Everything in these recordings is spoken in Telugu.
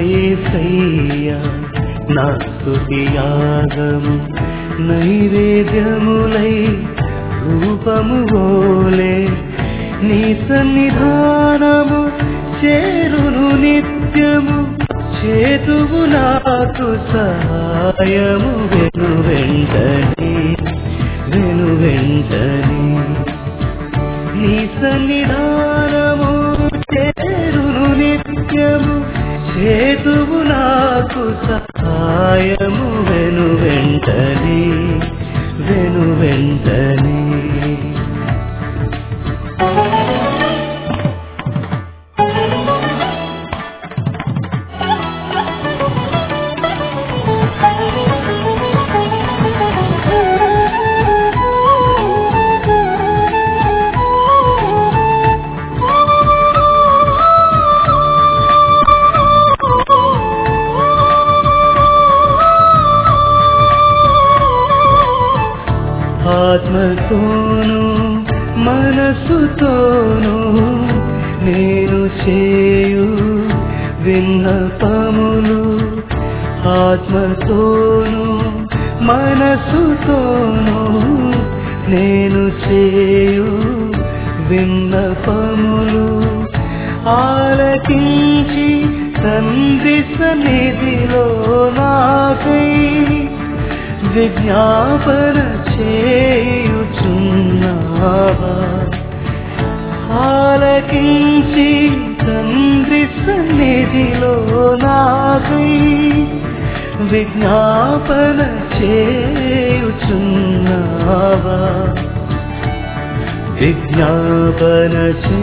యేసయ్య నా స్తుతి యాగము నైవేద్యములై రూపము ఓలే నీ సన్నిధానము చేరును నిత్యము చేతువు నాకు సహాయము వెను వెంటనే వెను వెంటనే నీ సన్నిధానము చేరును నిత్యము చేతువు నాకు సహాయము వెను వెంటనే వెను వెంటనే ఆత్మతోను మనసుతోను నేను చేయు విన్నపములు ఆత్మతోను మనసుతోను నేను చేయు విన్నపములు ఆలకించి తండ్రి సన్నిధిలో నాకై విజ్ఞాపన చేయుచున్నావా ఆలకించి తండ్రి సన్నిధిలో నాకై విజ్ఞాపన చేయుచున్నావా విజ్ఞాపన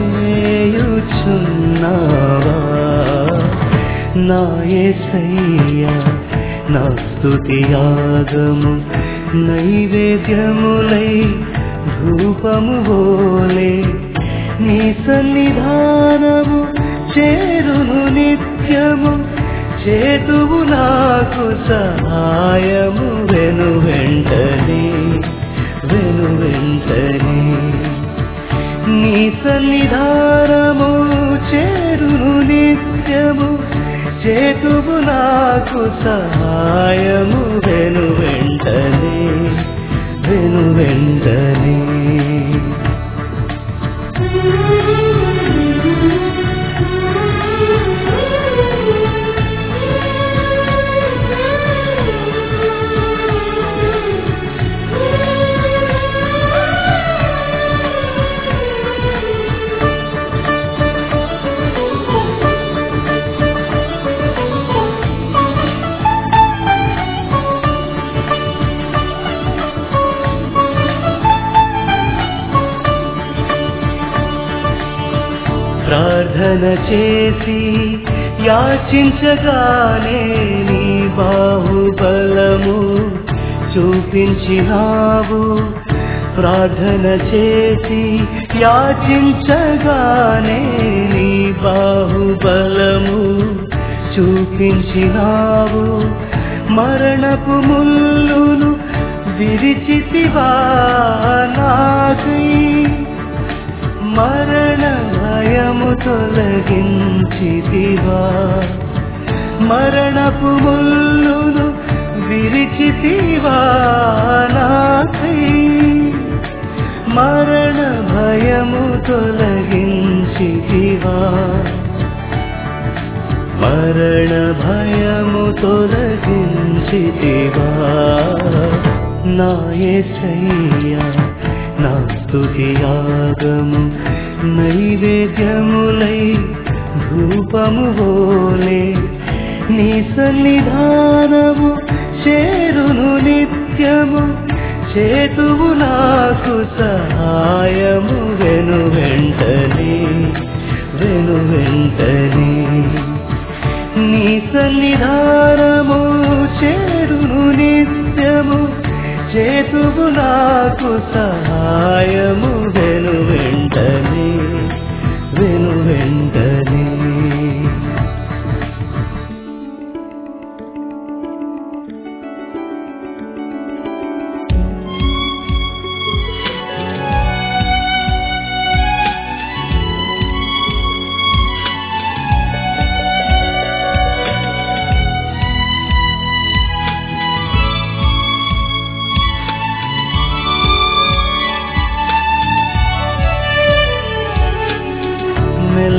చేయుచున్నావా నా యేసయ్యా నా స్తుతి యాగము నైవేద్యములై ధూపము ఓలే నీ సన్నిధానము చేరును నిత్యము చేతువు నాకు సహాయము వెను వెంటనే వెను వెంటనే నీ సన్నిధానము చేరును నిత్యము చేతువు నాకు సహాయము వెను వెంటనే వెను వెంటనే ప్రార్థన చేసి యాచించగానే నీ బాహుబలము చూపించినావు ప్రార్థన చేసి యాచించగానే నీ బాహుబలము చూపించినావు మరణపు ముల్లును విరిచితివా నాకై మరణ భయము తొలగించితివా మరణపు ముల్లును విరిచితివా నాకై మరణ భయము తొలగించితివా మరణ భయము తొలగించితివా నా యేసయ్యా నా స్తుతి యాగము నైవేద్యములై ధూపము ఓలే నీ సన్నిధానము చేరును నిత్యము చేతువు నాకు సహాయము వెను వెంటనే వెను వెంటనే నీ సన్నిధానము చేరును నిత్యము చేతువు నాకు సహాయము వెను వెంటనే వెను వెంటనే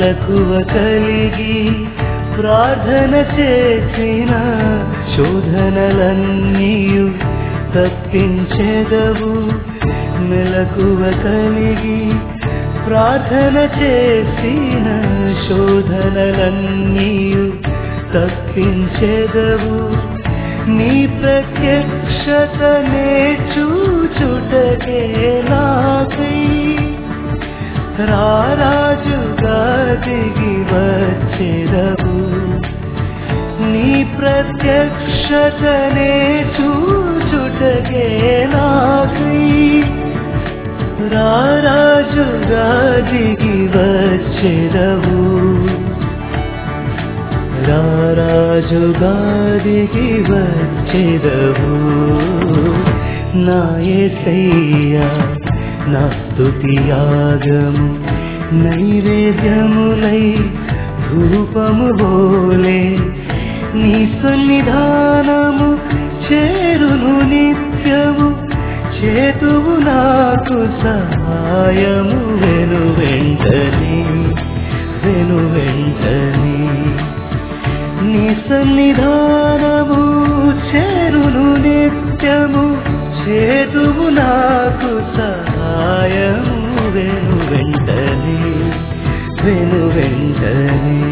మెలకువ కలిగి ప్రార్థన చేసిన శోధనలన్నీయు తప్పించెదవు మెలకువ కలిగి ప్రార్థన చేసిన శోధనలన్నీయు తప్పించెదవు నీ ప్రత్యక్షతనే చూచుటకే నాకై రారాజుగా దిగి వచ్చెదవు నీ ప్రత్యక్షతనే చూచుటకే నాకై రారాజుగా దిగి వచ్చెదవు రారాజుగా దిగి వచ్చెదవు నా యేసయ్యా నా స్తుతి యాగము నైవేద్యములై ధూపము బోలే నీ సన్నిధానము చేరును నిత్యము చేతువు నాకు సహాయము వెను వెంటనే వెను వెంటనే నీ సన్నిధానము చేరును నిత్యము చేతువు నాకు సహాయము వెను వెంటనే వెను వెంటనే